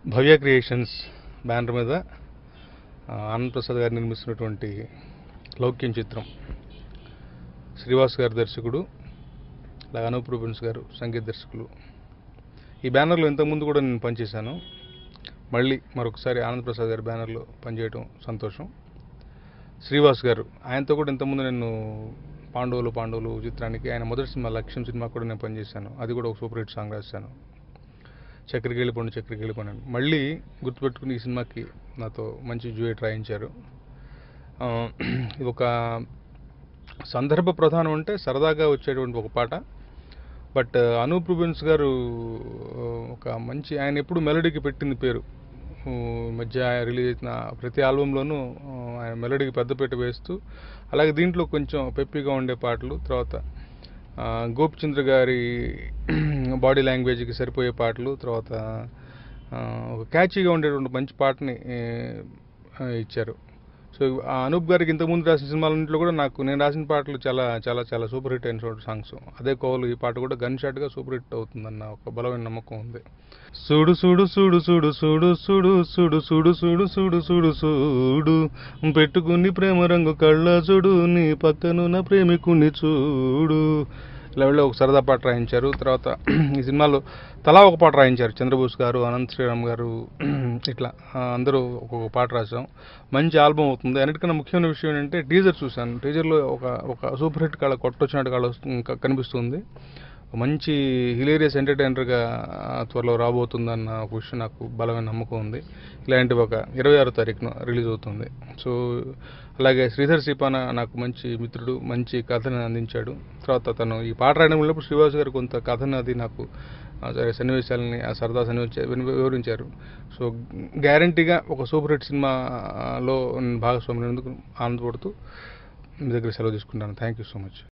భవ్య creations banner మీద ఆ, ఆనంద్ ప్రసాద్ గారు నిర్మిస్తున్నటువంటి లౌక్యం చిత్రం శ్రీవాస్ గారు దర్శకుడు అలాగే అనూప్ రూబెన్స్ గారు సంగీత దర్శకులు ఈ బ్యానర్లో ఇంతకుముందు కూడా నేను పనిచేశాను మళ్ళీ మరొకసారి ఆనంద్ ప్రసాద్ గారి బ్యానర్లో పనిచేయడం సంతోషం శ్రీవాస్ గారు ఆయనతో కూడా ఇంతకుముందు నేను పాండవులు పాండవులు చిత్రానికి ఆయన మొదటి సినిమా లక్ష్యం సినిమా కూడా నేను పనిచేశాను అది కూడా ఒక సూపర్ హిట్ సాంగ్ రాశాను చక్కెరకి వెళ్ళిపోండి చక్కెరకి వెళ్ళిపోండి అని. మళ్ళీ గుర్తుపెట్టుకుని ఈ సినిమాకి నాతో మంచి జ్యూయట్ రాయించారు ఆ, ఇది ఒక సందర్భ ప్రధానం అంటే సరదాగా వచ్చేటువంటి ఒక పాట బట్ అనూప్ రూబెన్స్ గారు ఆ, ఒక మంచి ఆయన ఎప్పుడు మెలడీకి పెట్టింది పేరు ఊ, ఈ మధ్య రిలీజ్ అయిన ప్రతి ఆల్బంలోనూ ఆ, ఆయన మెలడీకి పెద్దపీట వేస్తూ అలాగే దీంట్లో కొంచెం పెప్పిగా ఉండే పాటలు తర్వాత ఆ, గోపిచంద్ర గారి బాడీ లాంగ్వేజ్కి సరిపోయే పాటలు తర్వాత ఆ, ఒక క్యాచీగా ఉండేటువంటి మంచి పాటని ఏ, ఆ, ఇచ్చారు సో ఆ అనూప్ గారికి ఇంతకుముందు రాసిన సినిమాలన్నింటిలో కూడా నాకు నేను రాసిన పాటలు చాలా చాలా చాలా సూపర్ హిట్ అయిన సాంగ్స్ అదే కోవలు ఈ పాట కూడా గన్ షాట్గా సూపర్ హిట్ అవుతుందన్న ఒక బలమైన నమ్మకం ఉంది చూడు చూడు చూడు చూడు చూడు చూడు చూడు చూడు చూడు చూడు చూడు చూడు పెట్టుకుని ప్రేమ రంగు కళ్ళ చూడు నీ పక్కనున్న ప్రేమికుని చూడు లెవెల్లో ఒక సరదా పాట రాయించారు తర్వాత ఈ సినిమాలో తలా ఒక పాట రాయించారు చంద్రబోస్ గారు అనంత్ శ్రీరామ్ గారు ఇట్లా ఆ, అందరూ ఒక్కొక్క పాట రాసాం మంచి ఆల్బమ్ అవుతుంది అన్నిటికన్నా ముఖ్యమైన విషయం ఏంటంటే టీజర్ చూశాను టీజర్లో ఒక ఒక సూపర్ హిట్ కాడ కొట్టొచ్చినట్టు కాడ వస్తుంది క- కనిపిస్తుంది మంచి హిలేరియస్ ఎంటర్టైనర్గా త్వరలో రాబోతుందన్న ఒక విషయం నాకు బలమైన నమ్మకం ఉంది ఇలాంటి ఒక ఇరవై ఆరో తారీఖున రిలీజ్ అవుతుంది సో అలాగే శ్రీధర్ సిపాన నాకు మంచి మిత్రుడు మంచి కథను అందించాడు తర్వాత తను ఈ పాట రాయడం వెళ్ళినప్పుడు శ్రీవాస్ గారు కొంత కథను అది నాకు ఆ సరే సన్నివేశాలని ఆ సరదా సన్నివేశాలు వివరించారు సో గ్యారంటీగా ఒక సూపర్ హిట్ సినిమాలో భాగస్వామ్యం ఆనందపడుతూ మీ దగ్గర సెలవు తీసుకుంటాను థ్యాంక్ యూ సో మచ్